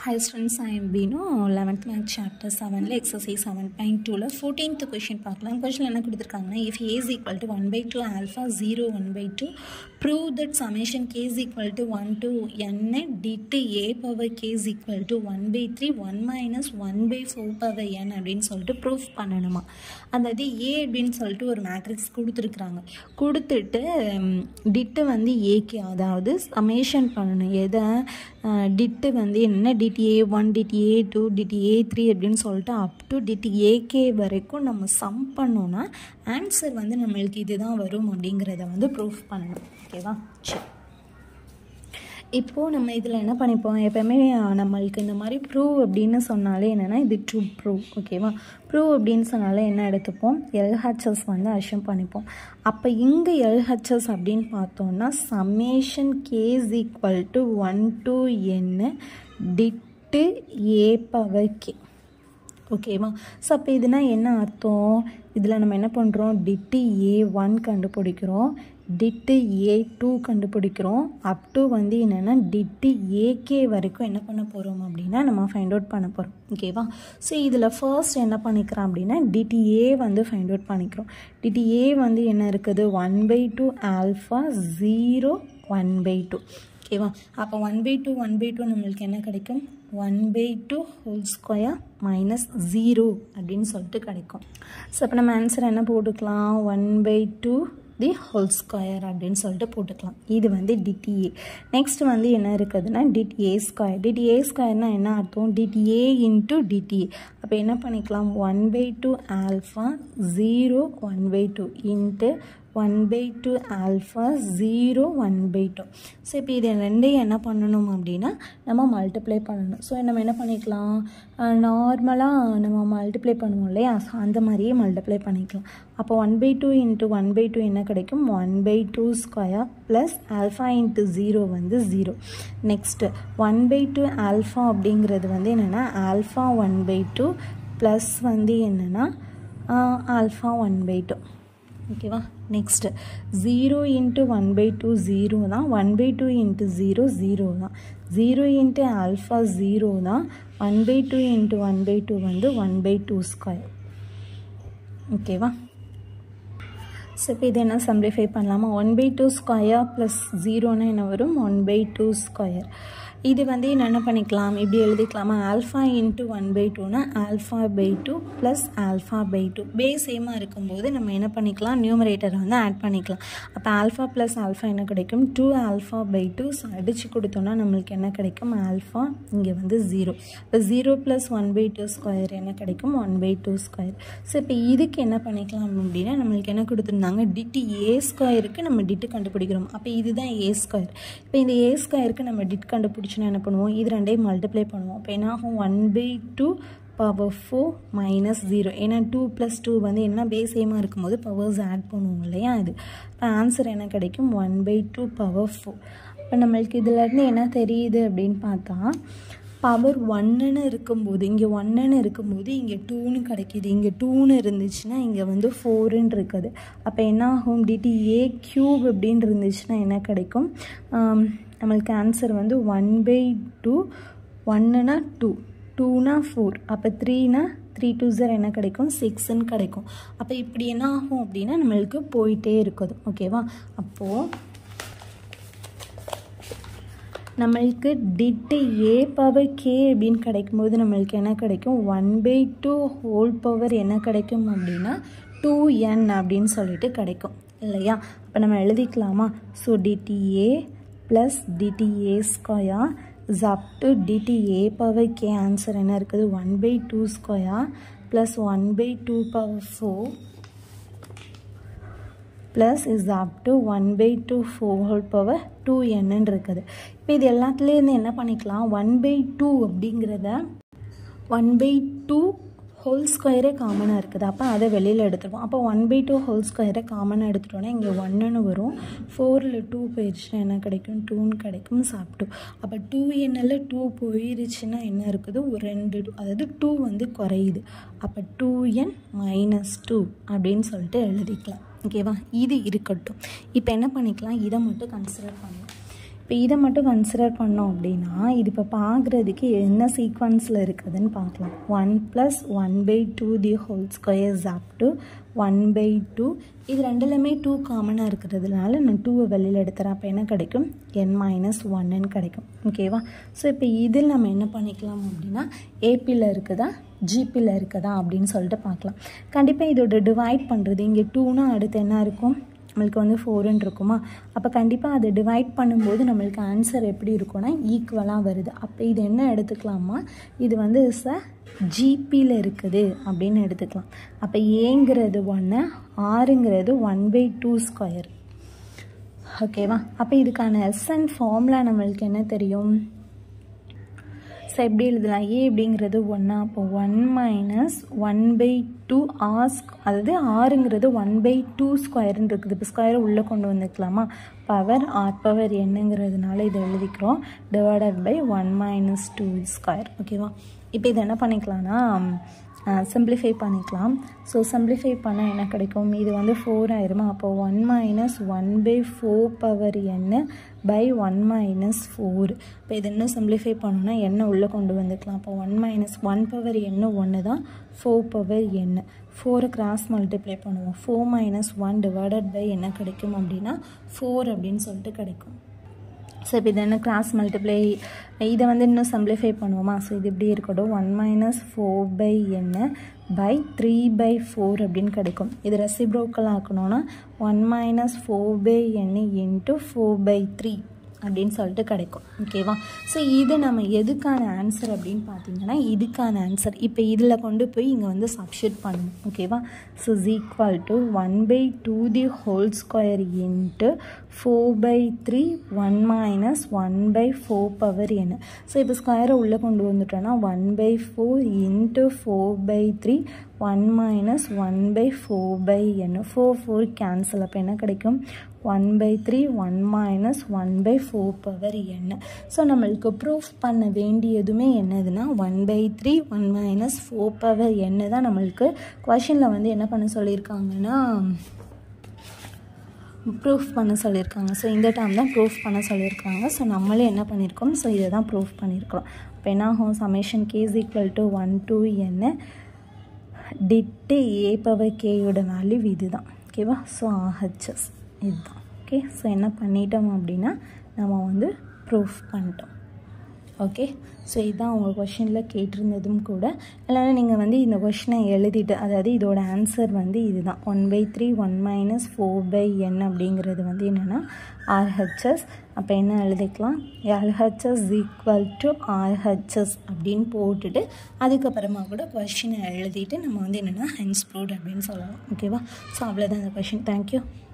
Hi students, I am Bino, 11th math chapter 7ல exercise 7.2ல 14th question பார்க்கலாம் question என்ன கொடுத்துருக்காங்கன்னா if a is equal to 1 by 2 alpha 0 1 by 2 prove that summation k is equal to 1 to n dt a power k is equal to 1 by 3 1 minus 1 by 4 power n அப்படின்னு சொல்லிட்டு proof பண்ணணுமா அதாவது ஏ அப்படின்னு சொல்லிட்டு ஒரு matrix கொடுத்துருக்குறாங்க கொடுத்துட்டு டிட்டு வந்து ஏகே அதாவது சமேஷன் பண்ணணும் எதை டிட்டு வந்து என்ன theta one theta two theta three அப்படின்னு சொல்லிட்டு அப் டு டிடி ஏகே வரைக்கும் நம்ம சம் பண்ணோன்னா ஆன்சர் வந்து நம்மளுக்கு இதுதான் வரும் அப்படிங்கிறத வந்து ப்ரூஃப் பண்ணணும் ஓகேவா சரி இப்போது நம்ம இதில் என்ன பண்ணிப்போம் எப்போவுமே நம்மளுக்கு இந்த மாதிரி ப்ரூவ் அப்படின்னு சொன்னாலே என்னென்னா இது ட்ரூ ப்ரூவ் ஓகேவா ப்ரூவ் அப்படின்னு சொன்னாலே என்ன எடுத்துப்போம் எல்ஹெச்எஸ் வந்து அஷ்யூம் பண்ணிப்போம் அப்போ இங்கே எல்ஹெச்எஸ் அப்படின்னு பார்த்தோம்னா summation k equal to one to என்ன டிட்டு ஏ பவர் கே ஓகேவா ஸோ அப்போ இதுனா என்ன அர்த்தம் இதில் நம்ம என்ன பண்ணுறோம் டிட்டு ஏ ஒன் கண்டுபிடிக்கிறோம் டிட்டு ஏ டூ கண்டுபிடிக்கிறோம் அப் டு வந்து என்னென்னா டிட்டு ஏகே வரைக்கும் என்ன பண்ண போகிறோம் அப்படின்னா நம்ம ஃபைண்ட் அவுட் பண்ண போகிறோம் ஓகேவா ஸோ இதில் ஃபர்ஸ்ட் என்ன பண்ணிக்கிறோம் அப்படின்னா டிடி ஏ வந்து ஃபைண்ட் அவுட் பண்ணிக்கிறோம் டிடி ஏ வந்து என்ன இருக்குது one by two alpha zero one by two ஓகேவா அப்போ one by two one by two நம்மளுக்கு என்ன கிடைக்கும் one by two whole square minus zero அப்படின்னு சொல்லிட்டு கிடைக்கும் ஸோ அப்போ நம்ம ஆன்சர் என்ன போட்டுக்கலாம் one by two the whole square அப்படின்னு சொல்லிட்டு போட்டுக்கலாம் இது வந்து டிடிஏ நெக்ஸ்ட் வந்து என்ன இருக்குதுன்னா டிடிஏ ஸ்கொயர் டிடிஏ ஸ்கொயர்னால் என்ன அர்த்தம் டிடிஏ இன்ட்டு டிடிஏ அப்போ என்ன பண்ணிக்கலாம் one by two alpha zero one by two into one by two alpha zero one by two so இப்போ இது ரெண்டையும் என்ன பண்ணணும் அப்படின்னா நம்ம மல்டிப்ளை பண்ணணும் ஸோ நம்ம என்ன பண்ணிக்கலாம் நார்மலாக நம்ம மல்டிப்ளை பண்ணுவோம் இல்லையா அந்த மாதிரியே மல்டிப்ளை பண்ணிக்கலாம் அப்போ one by two into one by two என்ன கிடைக்கும் one by two square plus alpha into zero வந்து zero next one by two alpha அப்படிங்கிறது வந்து என்னென்னா alpha one by two plus வந்து என்னென்னா ஆல்ஃபா ஒன் பை டூ ஓகேவா next zero into one by two zero தான் one by two into zero zero தான் zero into alpha zero தான் one by two into one by two வந்து one by two square ஓகேவா so இப்போ இது என்ன simplify பண்ணலாமா one by two square plus ஜீரோன்னு என்ன வரும் ஒன் பை டூ ஸ்கொயர் இது வந்து என்ன பண்ணிக்கலாம் இப்படி எழுதிக்கலாமா ஆல்ஃபா இன்ட்டு ஒன் பை டூனா alpha by two plus alpha by two base சேமாக இருக்கும்போது நம்ம என்ன பண்ணிக்கலாம் நியூமரேட்டரை வந்து ஆட் பண்ணிக்கலாம் அப்போ ஆல்ஃபா ப்ளஸ் ஆல்ஃபா என்ன கிடைக்கும் two alpha by two so அடித்து கொடுத்தோன்னா நம்மளுக்கு என்ன கிடைக்கும் ஆல்ஃபா இங்கே வந்து ஜீரோ இப்போ zero plus one by two square என்ன கிடைக்கும் one by two square so இப்போ இதுக்கு என்ன பண்ணிக்கலாம் அப்படின்னா நம்மளுக்கு என்ன கொடுத்துருந்தாங்க டிட்டு ஏ ஸ்கொயருக்கு நம்ம டிட்டு கண்டுபிடிக்கிறோம் அப்போ இதுதான் ஏ ஸ்கொயர் இப்போ இந்த ஏ ஸ்கொயருக்கு நம்ம டிட் கண்டுபிடிச்சோன்னா என்ன பண்ணுவோம் இது ரெண்டையும் மல்டிப்ளை பண்ணுவோம் அப்போ என்ன ஆகும் one by two power four minus zero ஏன்னா டூ ப்ளஸ் டூ வந்து என்ன பேஸ் சேமாக இருக்கும்போது பவர்ஸ் ஆட் பண்ணுவோம் இல்லையா இது இப்போ ஆன்சர் என்ன கிடைக்கும் one by two power four இப்போ நம்மளுக்கு இதிலேருந்து என்ன தெரியுது அப்படின்னு பார்த்தா பவர் ஒன்னுன்னு இருக்கும்போது இங்கே ஒன்னுன்னு இருக்கும்போது இங்கே டூன்னு கிடைக்கிது இங்கே டூன்னு இருந்துச்சுன்னா இங்கே வந்து ஃபோருன்னு இருக்குது அப்போ என்ன ஆகும் டிடி ஏ க்யூப் அப்படின்னு இருந்துச்சுன்னா என்ன கிடைக்கும் நம்மளுக்கு ஆன்சர் வந்து ஒன் பை டூ ஒன்னுனா டூ டூனா ஃபோர் அப்போ த்ரீனா த்ரீ டூ ஜர் என்ன கிடைக்கும் சிக்ஸ்ன்னு கிடைக்கும் அப்போ இப்படி என்ன ஆகும் அப்படின்னா நம்மளுக்கு போயிட்டே இருக்குது ஓகேவா அப்போது நம்மளுக்கு டிட்டு ஏ பவர் கே அப்படின்னு கிடைக்கும்போது நம்மளுக்கு என்ன கிடைக்கும் one by two whole power என்ன கிடைக்கும் அப்படின்னா டூ என் அப்படின்னு சொல்லிட்டு கிடைக்கும் இல்லையா அப்போ நம்ம எழுதிக்கலாமா so theta plus theta square is up to theta power k answer என்ன இருக்குது one by two square plus one by two power four plus is up to one by two four whole power two என்னன்னு இருக்குது இப்போ இது எல்லாத்துலேருந்து என்ன பண்ணிக்கலாம் one by two அப்படிங்கிறத ஒன் பை டூ ஹோல் ஸ்கொயரே காமனாக இருக்குது அப்போ அதை வெளியில் எடுத்துருவோம் அப்போ ஒன் பை டூ ஹோல் ஸ்கொயரை காமனாக எடுத்துட்டோன்னா இங்கே ஒன்றுன்னு வரும் ஃபோரில் டூ போயிடுச்சுன்னா என்ன கிடைக்கும் டூன்னு கிடைக்கும் சாப்பிட்டு அப்போ டூ எண்ணில் டூ போயிருச்சுன்னா என்ன இருக்குது ஒரு ரெண்டு அதாவது டூ வந்து குறையுது அப்போ டூ என் மைனஸ் டூ அப்படின்னு சொல்லிட்டு எழுதிக்கலாம் ஓகேவா இது இருக்கட்டும் இப்போ என்ன பண்ணிக்கலாம் இதை மட்டும் கன்சிடர் பண்ணலாம் இப்போ இதை மட்டும் கன்சிடர் பண்ணோம் அப்படின்னா இது இப்போ பார்க்குறதுக்கு என்ன சீக்வன்ஸில் இருக்குதுன்னு பார்க்கலாம் one plus one by two the whole squares up to one by two இது ரெண்டுலையுமே டூ காமனாக இருக்கிறதுனால நான் டூவை வெளியில் எடுத்துறேன் அப்போ என்ன கிடைக்கும் என் மைனஸ் ஒன்னு கிடைக்கும் ஓகேவா ஸோ இப்போ இதில் நம்ம என்ன பண்ணிக்கலாம் அப்படின்னா ஏபியில் இருக்குதா ஜிபியில் இருக்குதா அப்படின்னு சொல்லிட்டு பார்க்கலாம் கண்டிப்பாக இதோட டிவைட் பண்ணுறது இங்கே டூனா அடுத்து என்ன இருக்கும் நம்மளுக்கு வந்து ஃபோருன்னு இருக்குமா அப்போ கண்டிப்பாக அதை டிவைட் பண்ணும்போது நம்மளுக்கு ஆன்சர் எப்படி இருக்கும்னா ஈக்குவலாக வருது அப்போ இது என்ன எடுத்துக்கலாமா இது வந்து ச ஜிபியில் இருக்குது அப்படின்னு எடுத்துக்கலாம் அப்போ ஏங்கிறது ஒன்று ஆறுங்கிறது ஒன் பை டூ ஸ்கொயர் ஓகேவா அப்போ இதுக்கான எஸ்என் ஃபார்முலா நம்மளுக்கு என்ன தெரியும் ஸோ எப்படி எழுதலாம் ஏ அப்படிங்கிறது ஒன்றா அப்போ one minus one by two R அதாவது ஆறுங்கிறது ஒன் பை டூ ஸ்கொயர்னு இருக்குது இப்போ ஸ்கொயரை உள்ளே கொண்டு வந்துக்கலாமா பவர் ஆர் பவர் என்னங்கிறதுனால இதை எழுதிக்கிறோம் divided by one minus two square ஓகேவா இப்போ இதை என்ன பண்ணிக்கலாம்னா சிம்பிளிஃபை பண்ணிக்கலாம் ஸோ சிம்பிளிஃபை பண்ணால் என்ன கிடைக்கும் இது வந்து ஃபோர் ஆயிருமா அப்போ one minus one by four power என்ன பை ஒன் மைனஸ் ஃபோர் இப்போ இது இன்னும் சிம்பிளிஃபை பண்ணோன்னா என்ன உள்ளே கொண்டு வந்துக்கலாம் அப்போ ஒன் மைனஸ் ஒன் பவர் என்ன ஒன்று தான் ஃபோர் பவர் என்ன ஃபோரை கிராஸ் மல்டிப்ளை பண்ணுவோம் four minus one divided by என்ன கிடைக்கும் அப்படின்னா ஃபோர் அப்படின்னு சொல்லிட்டு கிடைக்கும் ஸோ இப்போ இது என்ன கிராஸ் மல்டிப்ளை இதை வந்து இன்னும் சிம்பிளிஃபை பண்ணுவோமா ஸோ இது இப்படி இருக்கட்டும் ஒன் மைனஸ் ஃபோர் பை என்ன பை த்ரீ பை ஃபோர் அப்படின்னு கிடைக்கும் இது ரெசிப்ரோக்கல் ஆக்கணும்னா ஒன் மைனஸ் ஃபோர் பை என்ன இன்ட்டு ஃபோர் பை த்ரீ அப்படின்னு சொல்லிட்டு கிடைக்கும் ஓகேவா ஸோ இது நம்ம எதுக்கான ஆன்சர் அப்படின்னு பார்த்தீங்கன்னா இதுக்கான ஆன்சர் இப்போ இதில் கொண்டு போய் இங்கே வந்து சப்ஷூட் பண்ணணும் ஓகேவா so is equal to one by two the whole square into four by three one minus one by four power என்ன ஸோ இப்போ ஸ்கொயரை உள்ளே கொண்டு வந்துட்டோன்னா one by four into four by three one minus one by four by என்ன four four cancel அப்போ என்ன கிடைக்கும் one by three one minus one by four power என்ன ஸோ நம்மளுக்கு ப்ரூஃப் பண்ண வேண்டியதுமே என்னதுன்னா one by three one minus four power என்ன தான் நம்மளுக்கு கொஷனில் வந்து என்ன பண்ண சொல்லியிருக்காங்கன்னா ப்ரூஃப் பண்ண சொல்லியிருக்காங்க ஸோ இந்த டைம் தான் ப்ரூஃப் பண்ண சொல்லியிருக்காங்க ஸோ நம்மளே என்ன பண்ணியிருக்கோம் ஸோ இதை தான் ப்ரூஃப் பண்ணியிருக்கிறோம் இப்போ என்ன ஆகும் summation k equal to one two என்ன டிட்டு ஏ பவர் கேயோட வேல்யூ இது தான் ஓகேவா ஸோ ஆஹெச்எஸ் இதுதான் ஓகே ஸோ என்ன பண்ணிட்டோம் அப்படின்னா நம்ம வந்து ப்ரூஃப் பண்ணிட்டோம் ஓகே ஸோ இதுதான் அவங்க கொஷினில் கேட்டிருந்ததும் கூட இல்லைனா நீங்கள் வந்து இந்த கொஷினை எழுதிட்டு அதாவது இதோட ஆன்சர் வந்து இதுதான் one by three one minus four by N அப்படிங்கிறது வந்து என்னென்னா ஆர்ஹெச்எஸ் அப்போ என்ன எழுதிக்கலாம் எல்ஹெச்எஸ் ஈக்குவல் டு ஆர்ஹெச்எஸ் அப்படின்னு போட்டுட்டு அதுக்கப்புறமா கூட கொஷினை எழுதிட்டு நம்ம வந்து என்னென்னா ஹென்ஸ் ப்ரூட் அப்படின்னு சொல்லலாம் ஓகேவா ஸோ அவ்வளோதான் இந்த கொஷின் தேங்க்யூ